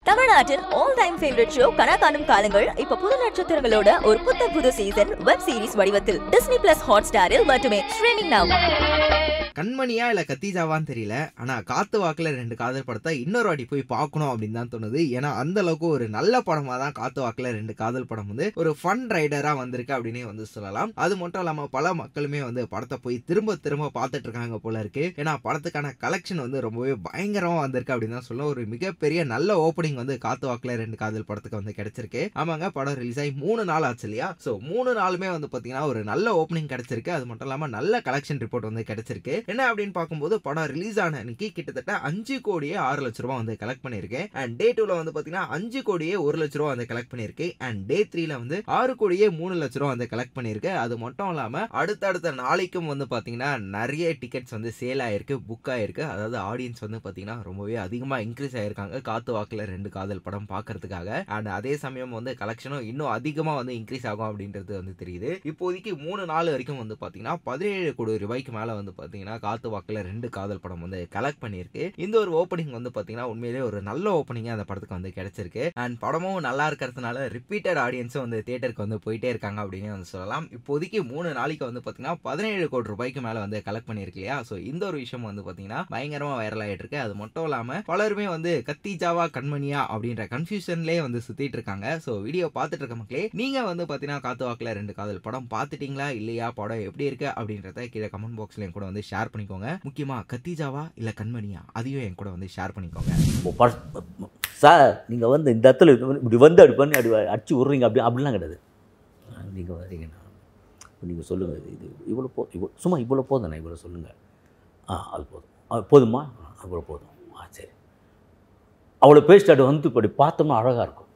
தமிழ்நாட்டின் all time favourite show கனா காணும் காலங்கள் இப்ப புது நட்சத்திரங்களோட ஒரு புத்த புது சீசன் வெப் சீரிஸ் வடிவத்தில் டிஸ்னி பிளஸ் ஹாட் ஸ்டாரில் மட்டுமே ஸ்ட்ரீமிங் நவ் கண்மணியா இல்ல கத்திஜாவான்னு தெரியல ஆனா காத்து வாக்குல ரெண்டு காதல் படத்தை இன்னொரு வாட்டி போய் பார்க்கணும் அப்படின்னு தான் தோணுது ஏன்னா அந்த அளவுக்கு ஒரு நல்ல படமா தான் காத்து வாக்குல ரெண்டு காதல் படம் வந்து ஒரு ஃபன் ரைடரா வந்திருக்கு அப்படின்னே வந்து சொல்லலாம் அது மட்டும் இல்லாம பல மக்களுமே வந்து படத்தை போய் திரும்ப திரும்ப பார்த்துட்டு இருக்காங்க போல இருக்கு ஏன்னா படத்துக்கான கலெக்ஷன் வந்து ரொம்பவே பயங்கரமா வந்திருக்கு அப்படின்னு தான் சொல்ல ஒரு மிகப்பெரிய நல்ல ஓப்பனிங் வந்து காத்து வாக்குல ரெண்டு காதல் படத்துக்கு வந்து கிடைச்சிருக்கு ஆமாங்க படம் ரிலீஸ் ஆகி மூணு நாள் ஆச்சு இல்லையா ஸோ மூணு நாளுமே வந்து பாத்தீங்கன்னா ஒரு நல்ல ஓப்பனிங் கிடைச்சிருக்கு அது மட்டும் இல்லாம நல்ல கலெக்ஷன் ரிப்போர்ட் வந்து கிடைச்சிருக்கு என்ன அப்படின்னு பார்க்கும்போது படம் ரிலீஸ் ஆன அன்னைக்கு கிட்டத்தட்ட அஞ்சு கோடியே ஆறு லட்ச ரூபா வந்து கலெக்ட் பண்ணியிருக்கேன் அண்ட் டே டூல வந்து பாத்தீங்கன்னா அஞ்சு கோடியே ஒரு லட்ச ரூபா வந்து கலெக்ட் பண்ணியிருக்கு அண்ட் டே த்ரீல வந்து ஆறு கோடியே மூணு லட்ச ரூபா வந்து கலெக்ட் பண்ணியிருக்கு அது மட்டும் இல்லாம அடுத்தடுத்த நாளைக்கும் வந்து பாத்தீங்கன்னா நிறைய டிக்கெட்ஸ் வந்து சேல் ஆயிருக்கு புக் ஆயிருக்கு அதாவது ஆடியன்ஸ் வந்து பாத்தீங்கன்னா ரொம்பவே அதிகமா இன்க்ரீஸ் ஆயிருக்காங்க காத்து வாக்குல ரெண்டு காதல் படம் பார்க்கறதுக்காக அண்ட் அதே சமயம் வந்து கலெக்ஷனும் இன்னும் அதிகமா வந்து இன்க்ரீஸ் ஆகும் அப்படின்றது வந்து தெரியுது இப்போதைக்கு மூணு நாள் வரைக்கும் வந்து பாத்தீங்கன்னா பதினேழு கோடி ரூபாய்க்கு மேல வந்து பாத்தீங்கன்னா காத்து வாக்குல ரெண்டு காதல் படம் வந்து கலெக்ட் பண்ணியிருக்கு இந்த ஒரு ஓப்பனிங் வந்து பாத்தீங்கன்னா உண்மையிலேயே ஒரு நல்ல ஓப்பனிங் அந்த படத்துக்கு வந்து கிடைச்சிருக்கு அண்ட் படமும் நல்லா இருக்கிறதுனால ரிப்பீட்டட் ஆடியன்ஸும் வந்து தியேட்டருக்கு வந்து போயிட்டே இருக்காங்க அப்படின்னு வந்து சொல்லலாம் இப்போதைக்கு மூணு நாளைக்கு வந்து பாத்தீங்கன்னா பதினேழு கோடி ரூபாய்க்கு மேல வந்து கலெக்ட் பண்ணியிருக்கு இல்லையா ஸோ இந்த ஒரு விஷயம் வந்து பாத்தீங்கன்னா பயங்கரமா வைரல் ஆயிட்டு இருக்கு அது மட்டும் இல்லாம பலருமே வந்து கத்திஜாவா கண்மணியா அப்படின்ற கன்ஃபியூஷன்லேயே வந்து சுத்திட்டு இருக்காங்க ஸோ வீடியோ பார்த்துட்டு இருக்க மக்களே நீங்க வந்து பாத்தீங்கன்னா காத்து வாக்குல ரெண்டு காதல் படம் பார்த்துட்டீங்களா இல்லையா படம் எப்படி இருக்கு அப்படின்றத கீழே கமெண்ட் பாக்ஸ்ல என் கூட வந்து ஷேர் பண்ணிக்கோங்க முக்கியமா கத்திஜாவா இல்ல கண்மணியா அதையும் என் கூட வந்து ஷேர் பண்ணிக்கோங்க பட- சார் நீங்கள் வந்து இந்த இடத்துல இப்படி வந்து அப்படி பண்ணி அப்படி அடிச்சு விட்றீங்க அப்படி அப்படிலாம் கிடையாது நீங்கள் வரீங்கண்ணா நீங்கள் சொல்லுங்கள் இது இது இவ்வளோ போ இவ்வளோ சும்மா இவ்வளோ போதுண்ணா இவ்வளோ சொல்லுங்கள் ஆ அது போதும் ஆ, போதுமா ஆ, அவ்வளோ போதும் ஆ சரி அவ்வளோ பேஸ்ட் அது வந்து இப்படி பார்த்தோம்னா அழகாக இருக்கும்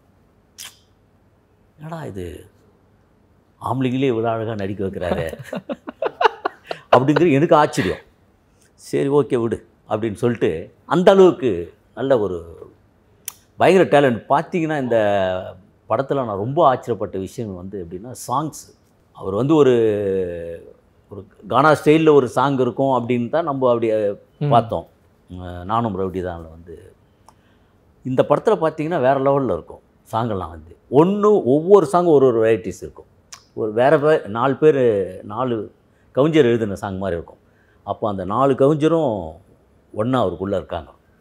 என்னடா இது ஆம்பளைங்களே இவ்வளோ அழகாக நடிக்க வைக்கிறாரு அப்படிங்கிறது எனக்கு ஆச்சரியம் சரி ஓகே விடு அப்படின்னு சொல்லிட்டு அந்த அளவுக்கு நல்ல ஒரு பயங்கர டேலண்ட் பார்த்தீங்கன்னா இந்த படத்தில் நான் ரொம்ப ஆச்சரியப்பட்ட விஷயம் வந்து எப்படின்னா சாங்ஸ் அவர் வந்து ஒரு ஒரு கானா ஸ்டைலில் ஒரு சாங் இருக்கும் அப்படின்னு தான் நம்ம அப்படி பார்த்தோம் அஹ் நானும் ரவுடி தான் வந்து இந்த படத்தில் பார்த்தீங்கன்னா வேறு லெவலில் இருக்கும் சாங்கெல்லாம் வந்து ஒன்று ஒவ்வொரு சாங்கும் ஒரு ஒரு வெரைட்டிஸ் இருக்கும் ஒரு வேறு வே நாலு பேர் நாலு கவிஞர் எழுதின சாங் மாதிரி இருக்கும் அப்போ அந்த நாலு கவிஞரும் ஒன்றா அவருக்குள்ளே இருக்காங்க